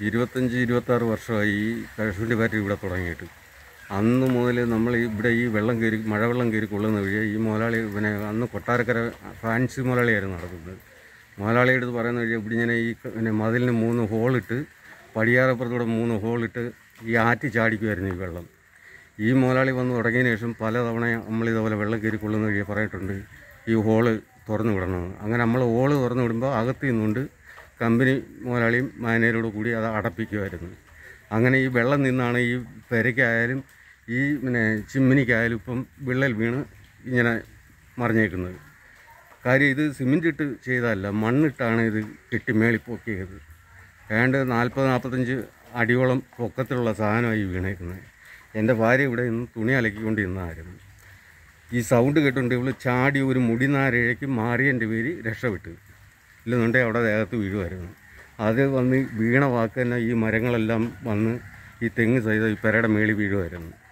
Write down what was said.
ഇരുപത്തഞ്ച് ഇരുപത്താറ് വർഷമായി ഈ കശുവണ്ടി ഫാക്ടറി ഇവിടെ തുടങ്ങിയിട്ട് അന്ന് മുതൽ നമ്മൾ ഈ ഇവിടെ ഈ വെള്ളം കയറി മഴവെള്ളം കയറി കൊള്ളുന്ന വഴി ഈ മുതലാളി പിന്നെ അന്ന് കൊട്ടാരക്കര ഫാൻസി മുതലാളിയായിരുന്നു നടക്കുന്നത് മുതലാളിയുടെ അടുത്ത് പറയുന്ന വഴി ഇവിടെ ഇങ്ങനെ ഈ ക- പിന്നെ മതിലിന് മൂന്ന് ഹോളിട്ട് പടിയാറപ്പുറത്തൂടെ മൂന്ന് ഹോളിട്ട് ഈ ആറ്റി ചാടിക്കുമായിരുന്നു ഈ വെള്ളം ഈ മുതലാളി വന്ന് തുടങ്ങിയതിന് ശേഷം പലതവണ നമ്മൾ ഇതുപോലെ വെള്ളം കയറി കൊള്ളുന്ന വഴി പറഞ്ഞിട്ടുണ്ട് ഈ ഹോള് തുറന്നു വിടണമെന്ന് അങ്ങനെ നമ്മൾ ഹോള് തുറന്നു വിടുമ്പോൾ അകത്ത് നിന്നുകൊണ്ട് കമ്പനി മുതലാളിയും മാനേജരോട് കൂടി അത് അടപ്പിക്കുമായിരുന്നു അങ്ങനെ ഈ വെള്ളം നിന്നാണ് ഈ പെരയ്ക്കായാലും ഈ പിന്നെ ചിമ്മിനിക്കായാലും ഇപ്പം വിള്ളൽ വീണ് ഇങ്ങനെ മറിഞ്ഞേക്കുന്നത് കാര്യം ഇത് സിമെൻ്റ് ഇട്ട് ചെയ്തതല്ല മണ്ണിട്ടാണ് ഇത് കെട്ടി മേളിൽ പൊക്കിയത് ഏതാണ്ട് നാൽപ്പത് നാൽപ്പത്തഞ്ച് അടിയോളം പൊക്കത്തിലുള്ള സാധനമായി വീണേക്കുന്നത് എൻ്റെ ഭാര്യ ഇവിടെ നിന്ന് തുണി അലക്കിക്കൊണ്ട് നിന്നായിരുന്നു ഈ സൗണ്ട് കേട്ടുകൊണ്ട് ഇവള് ചാടി ഒരു മുടിനാരഴയ്ക്ക് മാറിയൻ്റെ പേര് രക്ഷപ്പെട്ടു ഇല്ലെന്നുണ്ടെങ്കിൽ അവിടെ ദേഹത്ത് വീഴുമായിരുന്നു അത് വന്ന് വീണ വാക്ക് തന്നെ ഈ മരങ്ങളെല്ലാം വന്ന് ഈ തെങ്ങ് സഹിതം ഈ പെരയുടെ മേളിൽ വീഴുമായിരുന്നു